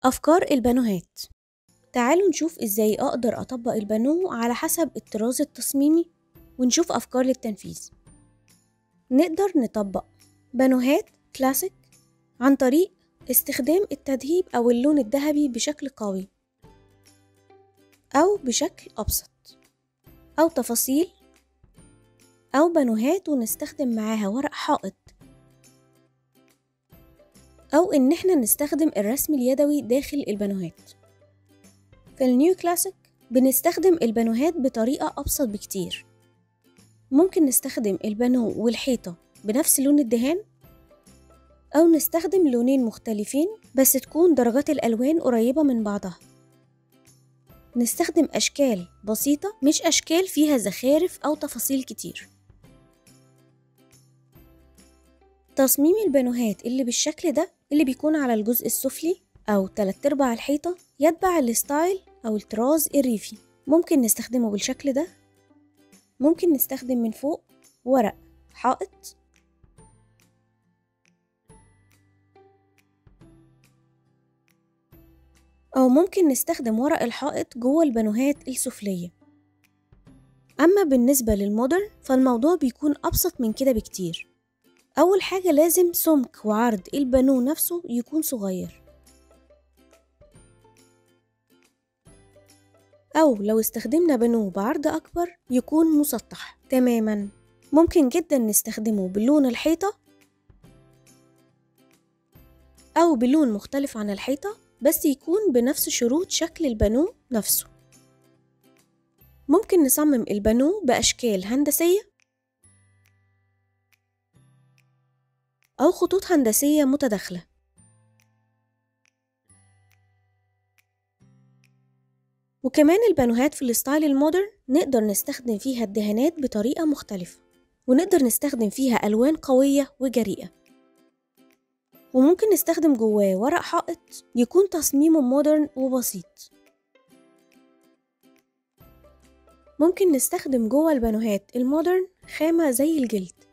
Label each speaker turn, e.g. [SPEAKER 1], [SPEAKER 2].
[SPEAKER 1] أفكار البانوهات تعالوا نشوف إزاي أقدر أطبق البانو على حسب الطراز التصميمي ونشوف أفكار للتنفيذ نقدر نطبق بانوهات كلاسيك عن طريق استخدام التدهيب أو اللون الذهبي بشكل قوي أو بشكل أبسط أو تفاصيل أو بانوهات ونستخدم معاها ورق حائط أو إن إحنا نستخدم الرسم اليدوي داخل البانوهات في النيو كلاسيك بنستخدم البانوهات بطريقة أبسط بكتير ممكن نستخدم البانو والحيطة بنفس لون الدهان أو نستخدم لونين مختلفين بس تكون درجات الألوان قريبة من بعضها نستخدم أشكال بسيطة مش أشكال فيها زخارف أو تفاصيل كتير تصميم البانوهات اللي بالشكل ده اللي بيكون على الجزء السفلي أو تلات أرباع الحيطة يتبع الستايل أو الطراز الريفي ممكن نستخدمه بالشكل ده ممكن نستخدم من فوق ورق حائط أو ممكن نستخدم ورق الحائط جوه البانوهات السفلية أما بالنسبة للمودرن فالموضوع بيكون أبسط من كده بكتير أول حاجة لازم سمك وعرض البانو نفسه يكون صغير أو لو استخدمنا بانو بعرض أكبر يكون مسطح تماما ممكن جدا نستخدمه بلون الحيطة أو بلون مختلف عن الحيطة بس يكون بنفس شروط شكل البانو نفسه ممكن نصمم البانو بأشكال هندسية أو خطوط هندسية متداخلة وكمان البانوهات في الستايل المودرن نقدر نستخدم فيها الدهانات بطريقة مختلفة ونقدر نستخدم فيها ألوان قوية وجريئة وممكن نستخدم جواه ورق حائط يكون تصميمه مودرن وبسيط ممكن نستخدم جوه البانوهات المودرن خامة زي الجلد